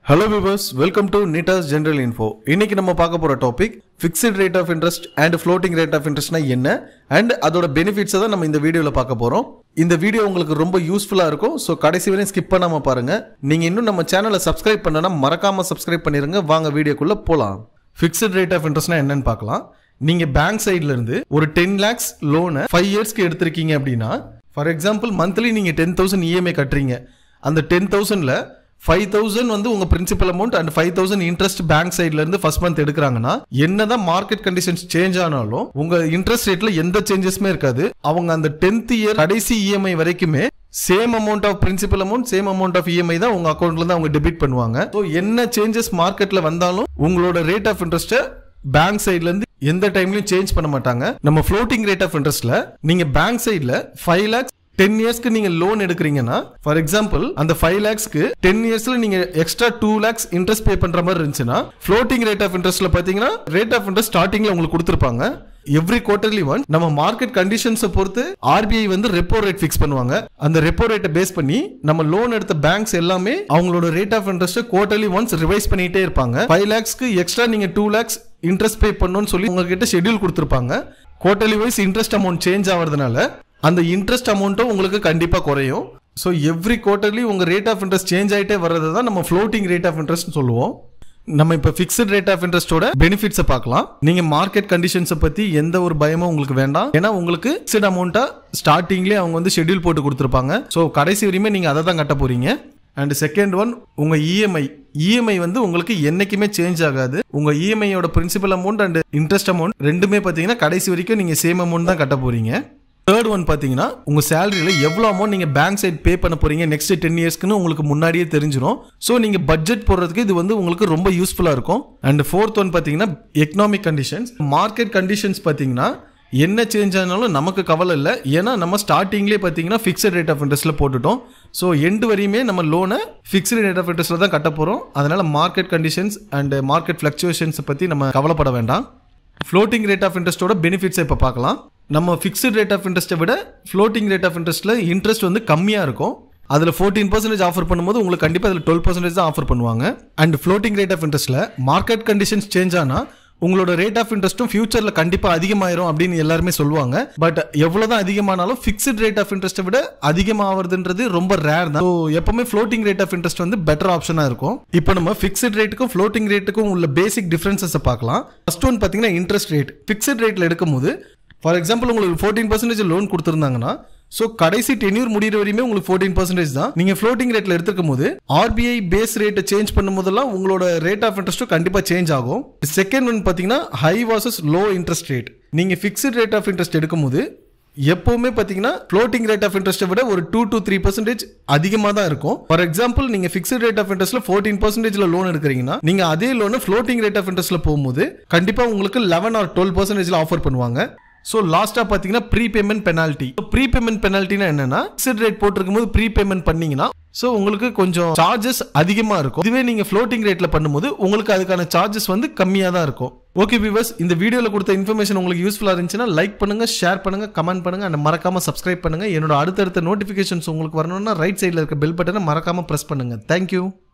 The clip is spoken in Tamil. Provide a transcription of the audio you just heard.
hello viewers welcome to Neeta's general info இன்னைக்கு நம்ம பார்க்க போற topic fixed rate of interest and floating rate of இன்ட்ரெஸ்ட்னா என்ன அண்ட் அதோட பெனிஃபிட்ஸை தான் நம்ம இந்த வீடியோவில் பார்க்க போறோம் இந்த வீடியோ உங்களுக்கு ரொம்ப யூஸ்ஃபுல்லாக இருக்கும் ஸோ கடைசி வரையும் ஸ்கிப் பண்ணாம பாருங்க நீங்க இன்னும் நம்ம சேனலை சப்ஸ்கிரைப் பண்ணனா மறக்காம சப்ஸ்கிரைப் பண்ணிருங்க வாங்க வீடியோக்குள்ள போலாம் ஃபிக்ஸ்ட் ரேட் ஆஃப் இன்ட்ரெஸ்ட்னா என்னன்னு பார்க்கலாம் நீங்க பேங்க் சைட்ல இருந்து ஒரு டென் லேக்ஸ் லோனை ஃபைவ் இயர்ஸ்க்கு எடுத்திருக்கீங்க அப்படின்னா ஃபார் எக்ஸாம்பிள் மந்த்லி நீங்க டென் தௌசண்ட் இஎம்ஐ கட்டுறீங்க அந்த டென் தௌசண்ட்ல ஃபைவ் தௌசண்ட் வந்து உங்க principal amount and five thousand interest bank சைட்ல இருந்து ஃபர்ஸ்ட் மந்த் எடுக்கிறாங்கன்னா என்னதான் மார்க்கெட் கண்டிஷன்ஸ் சேஞ்ச் ஆனாலும் உங்க இன்ட்ரெஸ்ட் ரேட்ல எந்த சேஞ்சஸுமே இருக்காது அவங்க அந்த டென்த் இயர் கடைசி இஎம்ஐ வரைக்குமே same amount of principal amount same amount of EMI தான் உங்க அக்கௌண்ட்ல இருந்து அவங்க டெபிட் பண்ணுவாங்க ஸோ என்ன சேஞ்சஸ் மார்க்கெட்ல வந்தாலும் உங்களோட ரேட் ஆஃப் இன்ட்ரெஸ்ட்டை பேங்க் சைட்ல இருந்து எந்த டைம்லயும் சேஞ்ச் பண்ண மாட்டாங்க நம்ம ஃப்ளோட்டிங் ரேட் ஆஃப் இன்ட்ரெஸ்ட்ல நீங்க பேங்க் சைட்ல ஃபைவ் லேக்ஸ் டென் இயர்ஸ்க்கு நீங்க லோன் எடுக்கிறீங்கன்னா ஃபார் எக்ஸாம்பிள் அந்த ஃபைவ் லேக்ஸ்க்கு டென் இயர்ஸ்ல நீங்க extra two lakhs interest pay பண்ற மாதிரி இருந்துச்சுன்னா ஃப்ளோட்டிங் ரேட் ஆஃப் இன்ட்ரெஸ்ட்ல பாத்தீங்கன்னா ரேட் ஆஃப் இன்ட்ரெஸ்ட் ஸ்டார்டிங்ல உங்களுக்கு கொடுத்துருப்பாங்க எவ்ரி குவார்டர்லி ஒன் நம்ம மார்க்கெட் கண்டிஷன்ஸை பொறுத்து ஆர்பிஐ வந்து ரெப்போ ரேட் ஃபிக்ஸ் பண்ணுவாங்க அந்த ரெப்போ ரேட்டை பேஸ் பண்ணி நம்ம லோன் எடுத்த பேங்க்ஸ் எல்லாமே அவங்களோட rate of interest quarterly once revise பண்ணிட்டே இருப்பாங்க ஃபைவ் லேக்ஸ்க்கு எக்ஸ்ட்ரா நீங்க டூ லேக்ஸ் இன்ட்ரெஸ்ட் பே பண்ணணும்னு சொல்லி உங்ககிட்ட ஷெட்யூல் கொடுத்துருப்பாங்க quarterly wise interest amount change ஆகிறதுனால அந்த இன்ட்ரெஸ்ட் அமௌண்ட்டும் உங்களுக்கு கண்டிப்பாக குறையும் ஸோ எவ்ரி குவார்டர்லி உங்கள் ரேட் ஆஃப் இன்ட்ரெஸ்ட் சேஞ்ச் ஆகிட்டே வர்றது தான் நம்ம ஃப்ளோட்டிங் ரேட் ஆஃப் இன்ட்ரெஸ்ட் சொல்லுவோம் நம்ம இப்போ ஃபிக்ஸ்ட் ரேட் ஆஃப் இன்ட்ரெஸ்டோட பெனிஃபிட்ஸை பார்க்கலாம் நீங்க மார்க்கெட் கண்டிஷன்ஸை பத்தி எந்த ஒரு பயமும் உங்களுக்கு வேண்டாம் ஏன்னா உங்களுக்கு ஃபிக்ஸ்ட் அமௌண்ட்டா ஸ்டார்டிங்லேயே அவங்க வந்து ஷெட்யூல் போட்டு கொடுத்துருப்பாங்க ஸோ கடைசி வரையுமே நீங்க அதை தான் கட்ட போறீங்க அண்ட் செகண்ட் ஒன் உங்க இஎம்ஐ இஎம்ஐ வந்து உங்களுக்கு என்னைக்குமே சேஞ்ச் ஆகாது உங்க இஎம்ஐயோட principal amount and interest amount ரெண்டுமே பார்த்தீங்கன்னா கடைசி வரைக்கும் நீங்க சேம் அமௌண்ட் தான் கட்ட போறீங்க தேர்ட் ஒன் பார்த்தீங்கன்னா உங்கள் சேலரியில் எவ்வளோ அமௌண்ட் நீங்கள் பேங்க் சைட் பே பண்ண போறீங்க நெக்ஸ்ட் டென் இயர்ஸ்க்குன்னு உங்களுக்கு முன்னாடியே தெரிஞ்சிடும் ஸோ நீங்கள் பட்ஜெட் போடுறதுக்கு இது வந்து உங்களுக்கு ரொம்ப யூஸ்ஃபுல்லாக இருக்கும் அண்ட் ஃபோர்த் ஒன் பார்த்தீங்கன்னா எக்கனாமிக் கண்டிஷன்ஸ் மார்க்கெட் கண்டிஷன்ஸ் பார்த்தீங்கன்னா என்ன சேஞ்ச் ஆனாலும் நமக்கு கவலை இல்லை ஏன்னா நம்ம ஸ்டார்டிங்லேயே பார்த்தீங்கன்னா ஃபிக்ஸட் ரேட் ஆஃப் இன்ட்ரெஸ்ட்டில் போட்டுட்டோம் ஸோ எண்டு வரையுமே நம்ம லோனை ஃபிக்ஸ்டு ரேட் ஆஃப் இன்ட்ரெஸ்ட்டில் தான் கட்ட போகிறோம் அதனால் மார்க்கெட் கண்டிஷன்ஸ் அண்ட் மார்க்கெட் ஃப்ளக்சுவேஷன்ஸை பற்றி நம்ம கவலைப்பட வேண்டாம் ஃப்ளோட்டிங் ரேட் ஆஃப் இன்ட்ரெஸ்ட்டோட பெனிஃபிட்ஸை இப்போ பார்க்கலாம் நம்ம ஃபிக்ஸ்டு ரேட் ஆஃப் இன்ட்ரெஸ்ட்டை விட ஃப்ளோட்டிங் ரேட் ஆஃப் இன்ட்ரெஸ்ட்டில் இன்ட்ரெஸ்ட் வந்து கம்மியாக இருக்கும் அதில் ஃபோர்டீன் பர்சன்டேஜ் ஆஃபர் பண்ணும்போது உங்களுக்கு கண்டிப்பாக அதில் டுவெல் பர்சன்டேஜ் தான் ஆஃபர் பண்ணுவாங்க அண்ட் ஃப்ளோட்டிங் ரேட் ஆஃப் இன்ட்ரெஸ்ட்டில் மார்க்கெட் கண்டிஷன்ஸ் சேஞ்ச் ஆனால் உங்களோட ரேட் ஆஃப் இன்ட்ரெஸ்ட்டும் ஃபியூச்சரில் கண்டிப்பாக அதிகமாயிரும் அப்படின்னு எல்லாருமே சொல்லுவாங்க பட் எவ்வளோதான் அதிகமானாலும் ஃபிக்ஸ்ட் ரேட் ஆஃப் இன்ட்ரெஸ்ட்டை விட அதிகமாகிறதுன்றது ரொம்ப ரேர் தான் ஸோ எப்பவுமே ஃப்ளோட்டிங் ரேட் ஆஃப் இன்ட்ரெஸ்ட் வந்து பெட்டர் ஆப்ஷனாக இருக்கும் இப்போ நம்ம ஃபிக்ஸ்ட் ரேட்டுக்கும் ஃப்ளோட்டிங் ரேட்டுக்கும் உள்ள பேசிக் டிஃபரன்சஸை பார்க்கலாம் ஃபர்ஸ்ட் ஒன் பார்த்தீங்கன்னா இன்ட்ரெஸ்ட் ரேட் ஃபிக்ஸ்ட் ரேட்டில் எடுக்கும்போது ஃபார் எக்ஸாம்பிள் உங்களுக்கு ஃபோர்டீன் பர்சன்டேஜ் லோன் கொடுத்துருந்தாங்கன்னா ஸோ கடைசி டென்யூர் முடிகிற வரையுமே உங்களுக்கு ஃபோர்டீன் பர்சன்டேஜ் தான் நீங்க ஃப்ளோட்டிங் ரேட்ல எடுத்துக்கும் போது ஆர்பிஐ பேஸ் ரேட்டை சேஞ்ச் பண்ணும் போதெல்லாம் உங்களோட ரேட் ஆஃப் இன்ட்ரெஸ்ட்டும் கண்டிப்பா சேஞ்ச் ஆகும் செகண்ட் ஒன் பாத்தீங்கன்னா high versus low interest rate நீங்க ஃபிக்ஸ்ட் ரேட் ஆஃப் இன்ட்ரெஸ்ட் எடுக்கும்போது எப்பவுமே பாத்தீங்கன்னா ஃப்ளோட்டிங் ரேட் ஆஃப் இன்ட்ரெஸ்ட்டை விட ஒரு டூ டு த்ரீ பர்சன்டேஜ் அதிகமாக தான் இருக்கும் ஃபார் எக்ஸாம்பிள் நீங்க ஃபிக்ஸ்ட் ரேட் ஆஃப் இன்ட்ரெஸ்ட்ல ஃபோர்டீன் பர்சன்டேஜ்ல லோன் எடுக்கிறீங்கன்னா நீங்க அதே லோன் ஃப்ளோட்டிங் ரேட் ஆஃப் இன்ட்ரெஸ்ட்ல போகும்போது கண்டிப்பா உங்களுக்கு லெவன் ஆர் டுவெல் பர்சன்டேஜ்ல ஆஃபர் பண்ணுவாங்க ஸோ லாஸ்ட்டாக பார்த்தீங்கன்னா prepayment penalty prepayment பெனால்ட்டினா என்னன்னா ஃபிக்ஸ்ட் ரேட் போட்டிருக்கும் போது ப்ரீ பேமெண்ட் பண்ணீங்கன்னா ஸோ உங்களுக்கு கொஞ்சம் சார்ஜஸ் அதிகமாக இருக்கும் இதுவே நீங்கள் ஃப்ளோட்டிங் ரேட்டில் பண்ணும்போது உங்களுக்கு அதுக்கான சார்ஜஸ் வந்து கம்மியாக தான் இருக்கும் ஓகே விவர்ஸ் இந்த வீடியோவில் கொடுத்த இன்ஃபர்மேஷன் உங்களுக்கு யூஸ்ஃபுல்லாக இருந்துச்சுன்னா லைக் பண்ணுங்க ஷேர் பண்ணுங்க கமெண்ட் பண்ணுங்க அண்ட் மறக்காம சப்ஸ்கிரைப் பண்ணுங்க என்னோட அடுத்தடுத்த நோட்டிஃபிகேஷன்ஸ் உங்களுக்கு வரணும்னா ரைட் சைடில் இருக்க பெல் பட்டனை மறக்காம ப்ரெஸ் பண்ணுங்க தேங்க்யூ